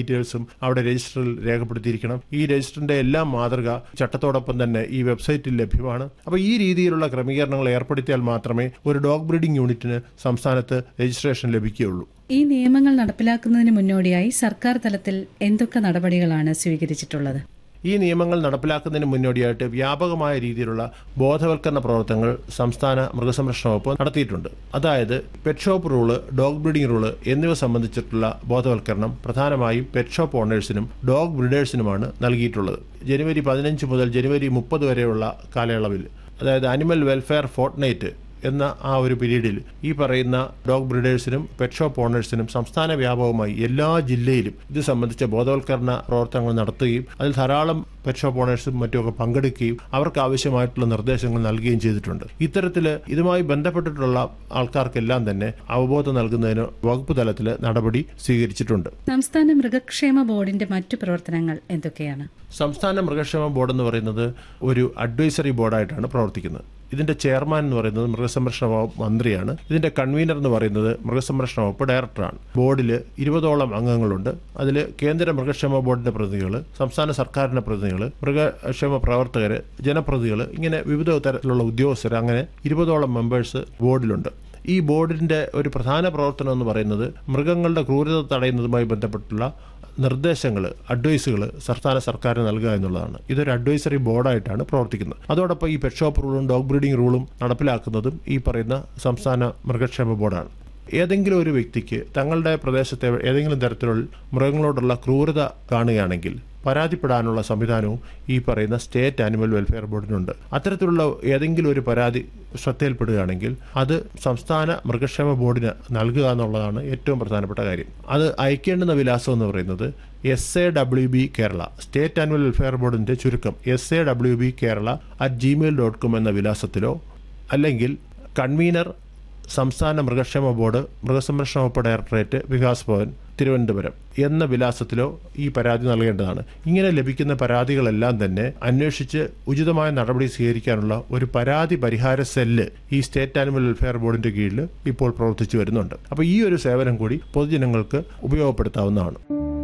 ഡീറ്റെയിൽസും അവിടെ രജിസ്റ്ററിൽ രേഖപ്പെടുത്തിയിരിക്കണം ഈ രജിസ്റ്ററിന്റെ എല്ലാം മാതൃക ചട്ടത്തോടൊപ്പം തന്നെ ഈ വെബ്സൈറ്റിൽ ലഭ്യമാണ് അപ്പോൾ ഈ രീതിയിലുള്ള ക്രമീകരണങ്ങൾ ഏർപ്പെടുത്തിയാൽ മാത്രമേ ഒരു ഡോഗ് ബ്രീഡിംഗ് യൂണിറ്റിന് സംസ്ഥാനത്ത് രജിസ്ട്രേഷൻ ലഭിക്കുകയുള്ളൂ ഈ നിയമങ്ങൾ നടപ്പിലാക്കുന്നതിന് മുന്നോടിയായി സർക്കാർ തലത്തിൽ എന്തൊക്കെ നടപടികളാണ് സ്വീകരിച്ചിട്ടുള്ളത് ഈ നിയമങ്ങൾ നടപ്പിലാക്കുന്നതിന് മുന്നോടിയായിട്ട് വ്യാപകമായ രീതിയിലുള്ള ബോധവൽക്കരണ പ്രവർത്തനങ്ങൾ സംസ്ഥാന മൃഗസംരക്ഷണ വകുപ്പ് നടത്തിയിട്ടുണ്ട് അതായത് pet shop rule dog breeding rule എന്നിവ സംബന്ധിച്ചിട്ടുള്ള ബോധവൽക്കരണം പ്രധാനമായും പെറ്റ് ഷോപ്പ് ഓണേഴ്സിനും ഡോഗ് ബ്രീഡേഴ്സിനുമാണ് നൽകിയിട്ടുള്ളത് ജനുവരി പതിനഞ്ച് മുതൽ ജനുവരി മുപ്പത് വരെയുള്ള കാലയളവിൽ അതായത് അനിമൽ വെൽഫെയർ ഫോർട്ട്നൈറ്റ് എന്ന ആ ഒരു പീരീഡിൽ ഈ പറയുന്ന ഡോഗ് ബ്രീഡേഴ്സിനും പെറ്റ് ഷോപ്പ് ഓണേഴ്സിനും സംസ്ഥാന വ്യാപകമായി എല്ലാ ജില്ലയിലും ഇത് സംബന്ധിച്ച ബോധവൽക്കരണ പ്രവർത്തനങ്ങൾ നടത്തുകയും അതിൽ ധാരാളം പെറ്റ് ഷോപ്പ് ഓണേഴ്സും മറ്റുമൊക്കെ പങ്കെടുക്കുകയും അവർക്ക് ആവശ്യമായിട്ടുള്ള നിർദ്ദേശങ്ങൾ നൽകുകയും ചെയ്തിട്ടുണ്ട് ഇത്തരത്തിൽ ഇതുമായി ബന്ധപ്പെട്ടിട്ടുള്ള ആൾക്കാർക്കെല്ലാം തന്നെ അവബോധം നൽകുന്നതിന് വകുപ്പ് തലത്തിൽ നടപടി സ്വീകരിച്ചിട്ടുണ്ട് സംസ്ഥാന മൃഗക്ഷേമ ബോർഡിന്റെ മറ്റു പ്രവർത്തനങ്ങൾ എന്തൊക്കെയാണ് സംസ്ഥാന മൃഗക്ഷേമ ബോർഡ് എന്ന് പറയുന്നത് ഒരു അഡ്വൈസറി ബോർഡായിട്ടാണ് പ്രവർത്തിക്കുന്നത് ഇതിന്റെ ചെയർമാൻ എന്ന് പറയുന്നത് മൃഗസംരക്ഷണ വകുപ്പ് മന്ത്രിയാണ് ഇതിന്റെ കൺവീനർ എന്ന് പറയുന്നത് മൃഗസംരക്ഷണ വകുപ്പ് ഡയറക്ടറാണ് ബോർഡിൽ ഇരുപതോളം അംഗങ്ങളുണ്ട് അതിൽ കേന്ദ്ര മൃഗക്ഷേമ ബോർഡിന്റെ പ്രതിനിധികൾ സംസ്ഥാന സർക്കാരിന്റെ പ്രതിനിധികൾ മൃഗക്ഷേമ പ്രവർത്തകർ ജനപ്രതിനിധികൾ ഇങ്ങനെ വിവിധ തരത്തിലുള്ള ഉദ്യോഗസ്ഥർ അങ്ങനെ ഇരുപതോളം മെമ്പേഴ്സ് ബോർഡിലുണ്ട് ഈ ബോർഡിന്റെ ഒരു പ്രധാന പ്രവർത്തനം എന്ന് പറയുന്നത് മൃഗങ്ങളുടെ ക്രൂരത തടയുന്നതുമായി ബന്ധപ്പെട്ടുള്ള നിർദ്ദേശങ്ങൾ അഡ്വൈസുകൾ സംസ്ഥാന സർക്കാരിന് നൽകുക എന്നുള്ളതാണ് ഇതൊരു അഡ്വൈസറി ബോർഡായിട്ടാണ് പ്രവർത്തിക്കുന്നത് അതോടൊപ്പം ഈ പെറ്റ് ഷോപ്പ് റൂളും ഡോഗ് ബ്രീഡിംഗ് റൂളും നടപ്പിലാക്കുന്നതും ഈ പറയുന്ന സംസ്ഥാന മൃഗക്ഷേമ ബോർഡാണ് ഏതെങ്കിലും ഒരു വ്യക്തിക്ക് തങ്ങളുടെ പ്രദേശത്തെ ഏതെങ്കിലും തരത്തിലുള്ള മൃഗങ്ങളോടുള്ള ക്രൂരത കാണുകയാണെങ്കിൽ പരാതിപ്പെടാനുള്ള സംവിധാനവും ഈ പറയുന്ന സ്റ്റേറ്റ് ആനിമൽ വെൽഫെയർ ബോർഡിനുണ്ട് അത്തരത്തിലുള്ള ഏതെങ്കിലും ഒരു പരാതി ശ്രദ്ധയിൽപ്പെടുകയാണെങ്കിൽ അത് സംസ്ഥാന മൃഗക്ഷേമ ബോർഡിന് നൽകുക എന്നുള്ളതാണ് ഏറ്റവും പ്രധാനപ്പെട്ട കാര്യം അത് അയക്കേണ്ടുന്ന വിലാസം എന്ന് പറയുന്നത് S A W B Kerala state animal welfare ബോർഡിന്റെ ചുരുക്കം S A W B Kerala at Gmail dot com എന്ന വിലാസത്തിലോ അല്ലെങ്കിൽ കൺവീനർ സംസ്ഥാന മൃഗക്ഷേമ ബോർഡ് മൃഗസംരക്ഷണ വകുപ്പ് ഡയറക്ടറേറ്റ് വികാസ് ഭവൻ തിരുവനന്തപുരം എന്ന വിലാസത്തിലോ ഈ പരാതി നൽകേണ്ടതാണ് ഇങ്ങനെ ലഭിക്കുന്ന പരാതികളെല്ലാം തന്നെ അന്വേഷിച്ച് ഉചിതമായ നടപടി സ്വീകരിക്കാനുള്ള ഒരു പരാതി പരിഹാര സെല്ല് ഈ സ്റ്റേറ്റ് ആനിമൽ വെൽഫെയർ ബോർഡിന്റെ കീഴിൽ ഇപ്പോൾ പ്രവർത്തിച്ചു വരുന്നുണ്ട് അപ്പോൾ ഈ ഒരു സേവനം കൂടി പൊതുജനങ്ങൾക്ക് ഉപയോഗപ്പെടുത്താവുന്നതാണ്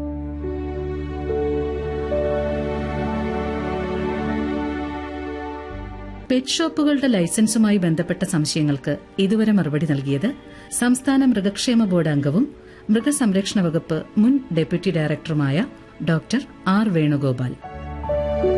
പെറ്റ് ഷോപ്പുകളുടെ ലൈസൻസുമായി ബന്ധപ്പെട്ട സംശയങ്ങൾക്ക് ഇതുവരെ മറുപടി നൽകിയത് സംസ്ഥാന മൃഗക്ഷേമ ബോർഡ് അംഗവും മൃഗസംരക്ഷണ വകുപ്പ് മുൻ ഡെപ്യൂട്ടി ഡയറക്ടറുമായ ഡോക്ടർ ആർ വേണുഗോപാൽ